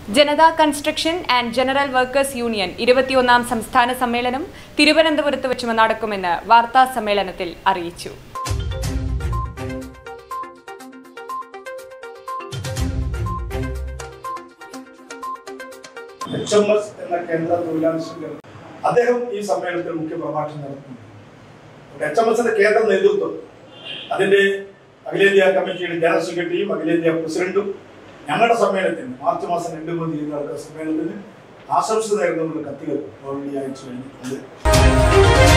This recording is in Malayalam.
Janata construction and general workers union ഇരുപത്തിയൊന്നാം സംസ്ഥാന സമ്മേളനം തിരുവനന്തപുരത്ത് വെച്ച് നടക്കുമെന്ന് വാർത്താ സമ്മേളനത്തിൽ അറിയിച്ചു എച്ച് എം എസ് എന്ന കേന്ദ്ര തൊഴിലാളി സംഘടന അദ്ദേഹം ഈ സമ്മേളനത്തിൽ മുഖ്യ പ്രഭാഷണം നടത്തുന്നു എച്ച് എം എസിന്റെ കേന്ദ്ര നേതൃത്വം അതിന്റെ അഖിലേന്ത്യാ കമ്മിറ്റിയുടെ ജനറൽ സെക്രട്ടറിയും അഖിലേന്ത്യാ പ്രസിഡന്റും ഞങ്ങളുടെ സമ്മേളനത്തിന് മാർച്ച് മാസം രണ്ട് മൂന്ന് തീയതി നടക്കുന്ന സമ്മേളനത്തിന് ആശംസ നേരുന്നതിനുള്ള കത്തുകൾ ഓൾറെഡി അയച്ചു കഴിഞ്ഞിട്ടുണ്ട്